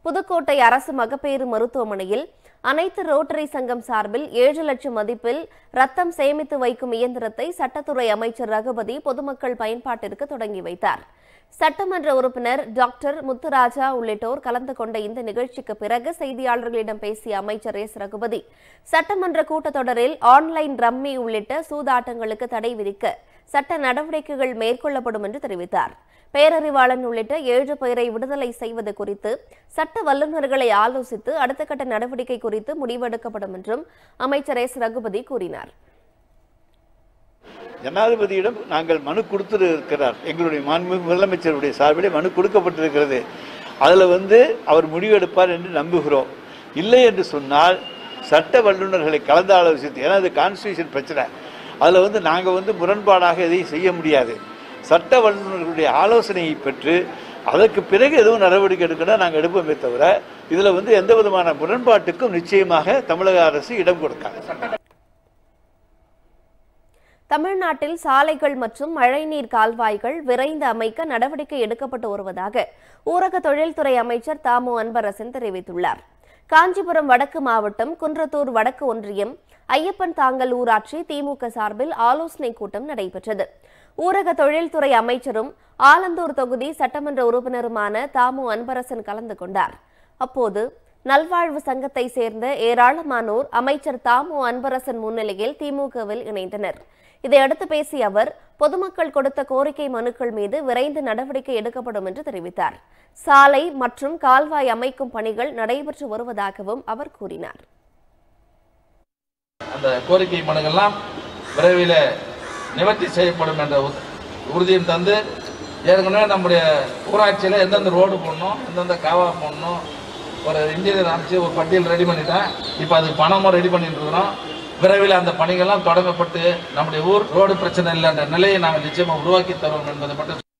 புதுக்கோட்டை அரசு மகப்பேறு மருத்துவமனையில் அனைத்து ரோட்டரி சங்கம் சார்பில் ஏழு லட்சம் மதிப்பில் ரத்தம் சேமித்து வைக்கும் இயந்திரத்தை சட்டத்துறை அமைச்சர் ரகுபதி பொதுமக்கள் பயன்பாட்டிற்கு தொடங்கி வைத்தார் சட்டமன்ற உறுப்பினர் டாக்டர் முத்துராஜா உள்ளிட்டோர் கலந்து கொண்ட இந்த நிகழ்ச்சிக்கு பிறகு செய்தியாளர்களிடம் பேசிய அமைச்சர் எஸ் ரகுபதி சட்டமன்ற கூட்டத்தொடரில் ஆன்லைன் ரம்மி உள்ளிட்ட சூதாட்டங்களுக்கு தடை விதிக்க சட்ட நடவடிக்கைகள் மேற்கொள்ளப்படும் என்று தெரிவித்தார் பேரறிவாளன் உள்ளிட்ட ஏழு பேரை விடுதலை செய்வது குறித்து சட்ட வல்லுநர்களை ஆலோசித்து அடுத்த கட்ட நடவடிக்கை குறித்து முடிவெடுக்கப்படும் என்றும் அமைச்சர் எஸ் ரகுபதி கூறினார் ஜனாதிபதியிடம் நாங்கள் மனு கொடுத்திருக்கிறார் எங்களுடைய மாண்பு முதலமைச்சருடைய சார்பிலே மனு கொடுக்கப்பட்டிருக்கிறது அதில் வந்து அவர் முடிவெடுப்பார் என்று நம்புகிறோம் இல்லை என்று சொன்னால் சட்ட வல்லுநர்களை கலந்து ஆலோசித்து ஏன்னா அது கான்ஸ்டியூஷன் பிரச்சனை அதில் வந்து நாங்கள் வந்து முரண்பாடாக எதையும் செய்ய முடியாது சட்ட வல்லுநர்களுடைய ஆலோசனையை பெற்று அதற்கு பிறகு எதுவும் நடவடிக்கை எடுக்கணும் நாங்கள் எடுப்போமே தவிர இதில் வந்து எந்த விதமான முரண்பாட்டுக்கும் நிச்சயமாக தமிழக அரசு இடம் கொடுக்காது தமிழ்நாட்டில் சாலைகள் மற்றும் மழைநீர் கால்வாய்கள் விரைந்து அமைக்க நடவடிக்கை எடுக்கப்பட்டு வருவதாக ஊரக தொழில்துறை அமைச்சர் தாமு அன்பரசன் தெரிவித்துள்ளார் காஞ்சிபுரம் வடக்கு மாவட்டம் குன்றத்தூர் வடக்கு ஒன்றியம் ஐயப்பன் தாங்கல் ஊராட்சி திமுக சார்பில் ஆலோசனை கூட்டம் நடைபெற்றது ஊரக தொழில்துறை அமைச்சரும் ஆலந்தூர் தொகுதி சட்டமன்ற உறுப்பினருமான தாமு அன்பரசன் கலந்து கொண்டார் அப்போது நல்வாழ்வு சங்கத்தை சேர்ந்த ஏராளமானோர் அமைச்சர் தாமு அன்பரசன் முன்னிலையில் திமுகவில் இணைந்தனர் இதையடுத்து பேசிய அவர் பொதுமக்கள் கொடுத்த கோரிக்கை மனுக்கள் மீது விரைந்து நடவடிக்கை எடுக்கப்படும் என்று தெரிவித்தார் சாலை மற்றும் கால்வாய் அமைக்கும் பணிகள் நடைபெற்று வருவதாகவும் அவர் கூறினார் அந்த கோரிக்கை மனுக்கெல்லாம் விரைவில் நிவர்த்தி செய்யப்படும் என்ற உ- உறுதியும் தந்து ஏற்கனவே நம்முடைய ஊராட்சியில் எந்தெந்த ரோடு போடணும் எந்தெந்த காவா போடணும் ஒரு இன்ஜினியர் அமைச்சு ஒரு பட்டியல் ரெடி பண்ணிட்டேன் இப்போ அதுக்கு பணமும் ரெடி பண்ணிட்டு இருக்கிறோம் விரைவில் அந்த பணிகள்லாம் தொடங்கப்பட்டு நம்முடைய ஊர் ரோடு பிரச்சனை இல்லைன்ற நிலையை நாங்கள் நிச்சயமாக உருவாக்கி தருவோம் என்பதை மட்டும்